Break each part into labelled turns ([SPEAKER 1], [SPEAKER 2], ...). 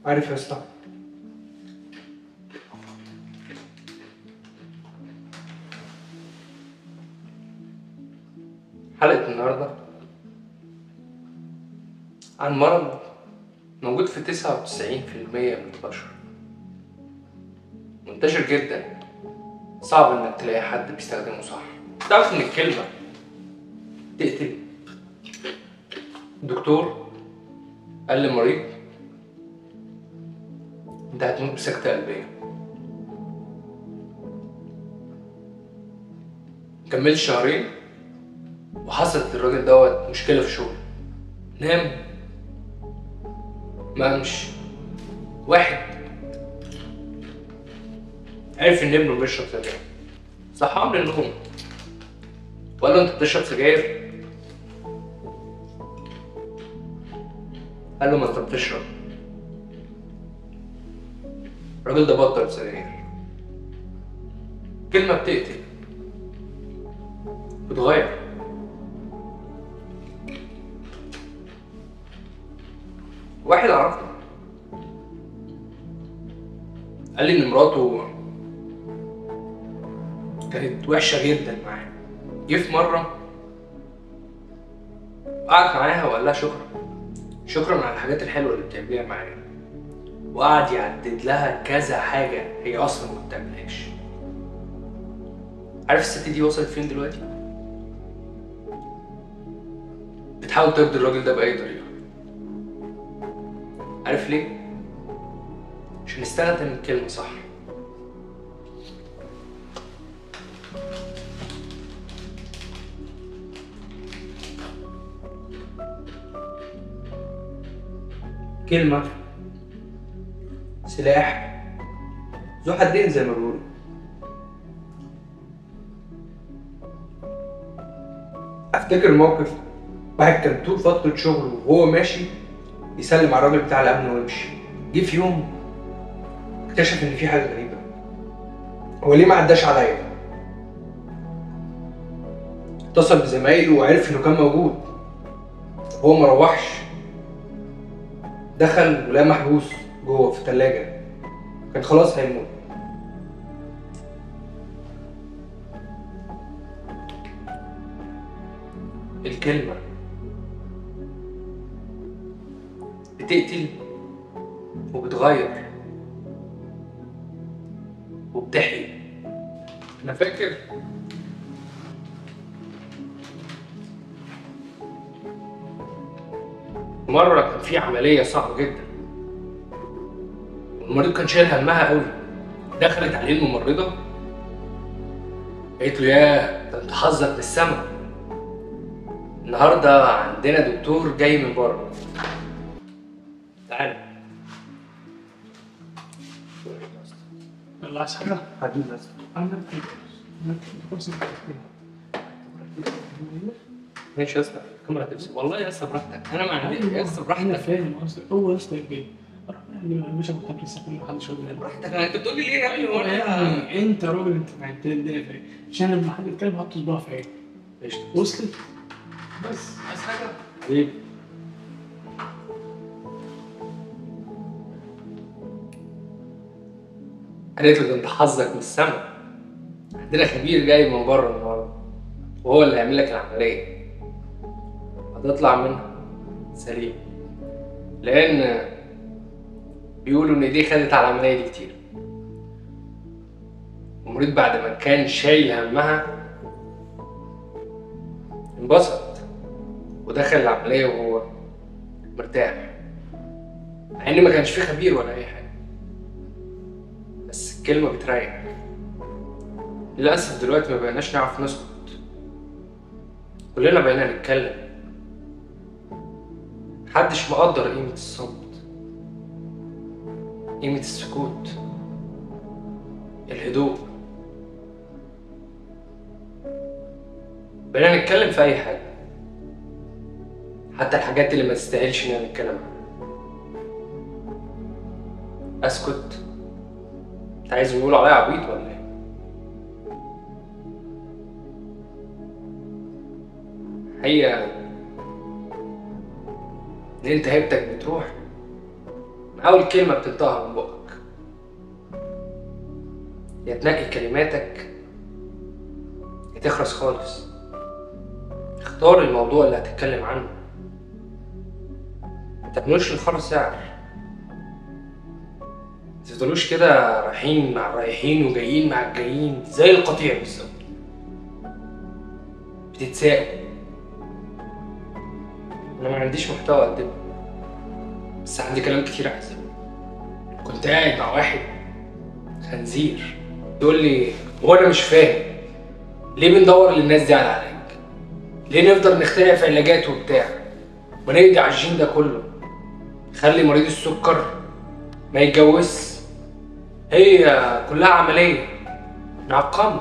[SPEAKER 1] عارف يا اسطى حلقة النهاردة عن مرض موجود في تسعة وتسعين في المية من البشر منتشر جدا صعب انك تلاقي حد بيستخدمه صح تعرف ان الكلمة تقتل الدكتور قال للمريض انت هتموت بسكتة قلبية كملت شهرين وحصلت للراجل دوت مشكلة في شغله نام ما قامش واحد عرف ان ابنه بيشرب سجاير صحاه من النوم وقال له انت بتشرب سجاير قال له ما انت بتشرب الراجل ده بطل سجاير كلمة بتقتل بتغير واحد اعرفه قال لي ان مراته كانت وحشة جدا معاه جه في مرة قعد معاها وقال لها شكرا شكرا على الحاجات الحلوة اللي بتعمليها معايا وقعد يعدد لها كذا حاجة هي أصلا ما بتعملهاش عارف الست دي وصلت فين دلوقتي؟ بتحاول ترضي الراجل ده بأي طريقة عارف ليه؟ عشان استخدم الكلمة صح كلمة سلاح ذو حدين زي ما بيقولوا افتكر موقف واحد كان طول فترة شغله وهو ماشي يسلم على الراجل بتاع الامن ويمشي جه في يوم اكتشف ان في حاجة غريبة هو ليه ما عداش عليا اتصل بزمايله وعرف انه كان موجود هو ما روحش دخل ولقى محبوس جوه في التلاجة كان خلاص هيموت الكلمة بتقتل وبتغير وبتحيي أنا فاكر مرة كان في عملية صعبة جدا والمريض كان شايل همها قوي دخلت عليه الممرضة قالت له يا ده انت حظك من السما النهارده عندنا دكتور جاي من بره تعالى
[SPEAKER 2] يلا عايز حاجة؟
[SPEAKER 1] حبيبي بس
[SPEAKER 2] أنا أنا كنت
[SPEAKER 1] ماشي يا اسطى الكاميرا هتمسك والله يا اسطى براحتك انا ما عندي يا اسطى
[SPEAKER 2] أنا
[SPEAKER 1] براحتك
[SPEAKER 2] فاهم قصدي هو يا اسطى يبقى أروح يعني مش هبقى لسه كل حد شغل
[SPEAKER 1] براحتك انا انت بتقول لي ليه يعني هو انا
[SPEAKER 2] يعني انت راجل انت فهمت الدنيا في ايه عشان لما حد يتكلم حط صباعه في عينه
[SPEAKER 1] قشطة.
[SPEAKER 2] وصلت
[SPEAKER 1] بس عايز حاجه
[SPEAKER 2] حبيبي
[SPEAKER 1] قالت له ده انت حظك من السما عندنا خبير جاي من بره النهارده وهو اللي هيعمل لك العمليه هتطلع منها سليم لان بيقولوا ان ايديه خدت على العمليه دي كتير المريض بعد ما كان شايل همها انبسط ودخل العمليه وهو مرتاح مع ان ما كانش فيه خبير ولا اي حاجه بس الكلمة بتريح للأسف دلوقتي ما بقيناش نعرف نسكت كلنا بقينا نتكلم محدش مقدر قيمة الصمت قيمة السكوت الهدوء بقينا نتكلم في أي حاجة حتى الحاجات اللي ما تستاهلش إننا نتكلم عنها أسكت انت عايز يقولوا عليا عبيط ولا ايه؟ هي ان انت هيبتك بتروح من اول كلمه بتنطقها من بقك يا تنقي كلماتك يا تخرس خالص اختار الموضوع اللي هتتكلم عنه ما تبنوش للخرا سعر ما تفضلوش كده رايحين مع الرايحين وجايين مع الجايين زي القطيع بالظبط بتتساقوا انا ما عنديش محتوى اقدمه بس عندي كلام كتير عايز اقوله كنت قاعد مع واحد خنزير يقول لي هو انا مش فاهم ليه بندور للناس دي على علاج ليه نفضل نخترع في علاجات وبتاع ونقضي على الجين ده كله خلي مريض السكر ما يتجوزش هي كلها عملية نعقمه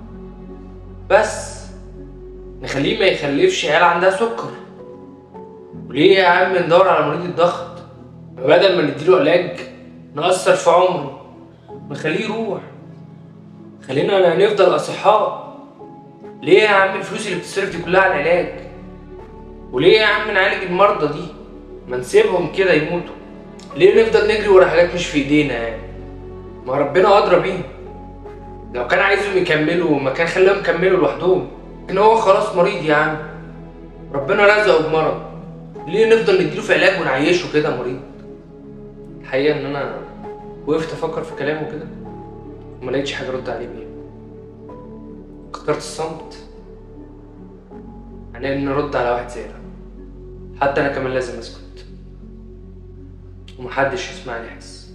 [SPEAKER 1] بس نخليه ما يخلفش عيال عندها سكر وليه يا عم ندور على مريض الضغط بدل ما نديله علاج نأثر في عمره نخليه يروح خلينا نفضل أصحاء ليه يا عم الفلوس اللي بتصرف دي كلها على العلاج وليه يا عم نعالج المرضى دي ما نسيبهم كده يموتوا ليه نفضل نجري ورا حاجات مش في ايدينا يعني ما ربنا ادرى بيهم لو كان عايزهم يكملوا ما كان خلاهم يكملوا لوحدهم ان هو خلاص مريض يا عم ربنا رزقه بمرض ليه نفضل نديله في علاج ونعيشه كده مريض الحقيقه ان انا وقفت افكر في كلامه كده وما لقيتش حاجه ارد عليه بيها اخترت الصمت عن ان نرد على واحد زي ده حتى انا كمان لازم اسكت ومحدش يسمعني يحس